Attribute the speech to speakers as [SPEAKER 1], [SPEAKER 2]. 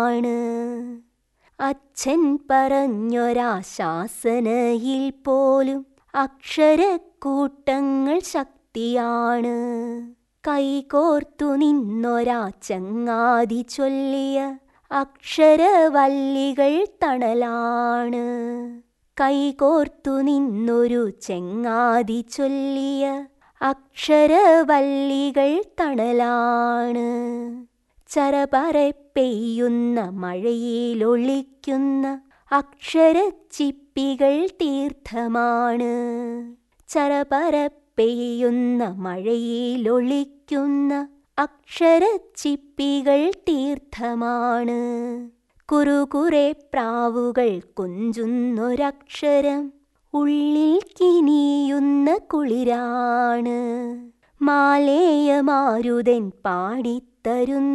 [SPEAKER 1] ആണ് അച്ഛൻ പറഞ്ഞൊരാശാസനയിൽ പോലും അക്ഷരക്കൂട്ടങ്ങൾ ശക്തിയാണ് കൈകോർത്തു നിന്നൊരാ ചങ്ങാതി ചൊല്ലിയ അക്ഷരവല്ലികൾ തണലാണ് കൈകോർത്തു നിന്നൊരു ചെങ്ങാതി ചൊല്ലിയ അക്ഷരവല്ലികൾ തണലാണ് ചറപറ പെയ്യുന്ന മഴയിലൊളിക്കുന്ന അക്ഷരച്ചിപ്പികൾ തീർത്ഥമാണ് ചറപറ പെയ്യുന്ന മഴയിലൊളിക്കുന്ന അക്ഷരച്ചിപ്പികൾ തീർത്ഥമാണ് കുറുകുറെ പ്രാവുകൾ കൊഞ്ചുന്നൊരക്ഷരം ഉള്ളിൽ കിനിയുന്ന കുളിരാണ് മാലേയമാരുതൻ പാടിത്തരുന്ന